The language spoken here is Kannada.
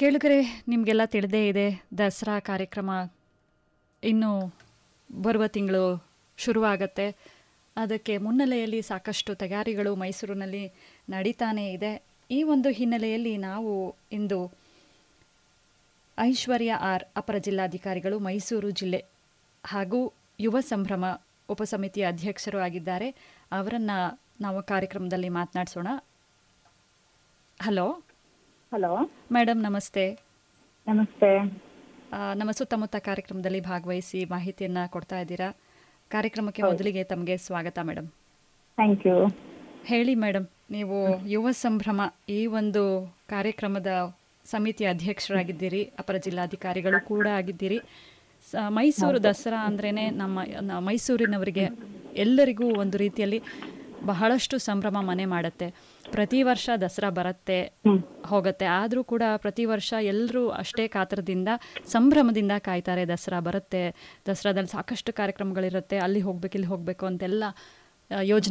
ಕೇಳುಗರೆ ನಿಮಗೆಲ್ಲ ತಿಳಿದೇ ಇದೆ ದಸರಾ ಕಾರ್ಯಕ್ರಮ ಇನ್ನು ಬರುವ ತಿಂಗಳು ಶುರುವಾಗತ್ತೆ ಅದಕ್ಕೆ ಮುನ್ನೆಲೆಯಲ್ಲಿ ಸಾಕಷ್ಟು ತಯಾರಿಗಳು ಮೈಸೂರಿನಲ್ಲಿ ನಡೀತಾನೇ ಇದೆ ಈ ಒಂದು ಹಿನ್ನೆಲೆಯಲ್ಲಿ ನಾವು ಇಂದು ಐಶ್ವರ್ಯ ಆರ್ ಅಪರ ಜಿಲ್ಲಾಧಿಕಾರಿಗಳು ಮೈಸೂರು ಜಿಲ್ಲೆ ಹಾಗೂ ಯುವ ಸಂಭ್ರಮ ಉಪಸಮಿತಿಯ ಅಧ್ಯಕ್ಷರು ಆಗಿದ್ದಾರೆ ಅವರನ್ನ ನಾವು ಕಾರ್ಯಕ್ರಮದಲ್ಲಿ ಮಾತನಾಡಿಸೋಣ ಹಲೋ ಹಲೋ ಮೇಡಮ್ ನಮಸ್ತೆ ನಮಸ್ತೆ ಆ, ನಮ್ಮ ಸುತ್ತಮುತ್ತ ಕಾರ್ಯಕ್ರಮದಲ್ಲಿ ಭಾಗವಹಿಸಿ ಮಾಹಿತಿಯನ್ನ ಕೊಡ್ತಾ ಇದ್ದೀರಾ ಕಾರ್ಯಕ್ರಮಕ್ಕೆ ಮೊದಲಿಗೆ ತಮಗೆ ಸ್ವಾಗತ ಮೇಡಮ್ ಥ್ಯಾಂಕ್ ಯು ಹೇಳಿ ಮೇಡಮ್ ನೀವು ಯುವ ಸಂಭ್ರಮ ಈ ಒಂದು ಕಾರ್ಯಕ್ರಮದ ಸಮಿತಿ ಅಧ್ಯಕ್ಷರಾಗಿದ್ದೀರಿ ಅಪರ ಜಿಲ್ಲಾಧಿಕಾರಿಗಳು ಕೂಡ ಆಗಿದ್ದೀರಿ ಸ- ಮೈಸೂರು ದಸರಾ ಅಂದ್ರೇನೆ ನಮ್ಮ ನ- ಮೈಸೂರಿನವರಿಗೆ ಎಲ್ಲರಿಗೂ ಒಂದು ರೀತಿಯಲ್ಲಿ ಬಹಳಷ್ಟು ಸಂಭ್ರಮ ಮನೆ ಮಾಡುತ್ತೆ ಪ್ರತಿ ವರ್ಷ ದಸರಾ ಬರುತ್ತೆ ಹೋಗುತ್ತೆ ಆದರೂ ಕೂಡ ಪ್ರತಿ ವರ್ಷ ಎಲ್ಲರೂ ಅಷ್ಟೇ ಕಾತರದಿಂದ ಸಂಭ್ರಮದಿಂದ ಕಾಯ್ತಾರೆ ದಸರಾ ಬರುತ್ತೆ ದಸರಾದಲ್ಲಿ ಸಾಕಷ್ಟು ಕಾರ್ಯಕ್ರಮಗಳಿರುತ್ತೆ ಅಲ್ಲಿ ಹೋಗ್ಬೇಕು ಇಲ್ಲಿ ಹೋಗ್ಬೇಕು ಅಂತೆಲ್ಲ ಆ, ಯೋಜನೆ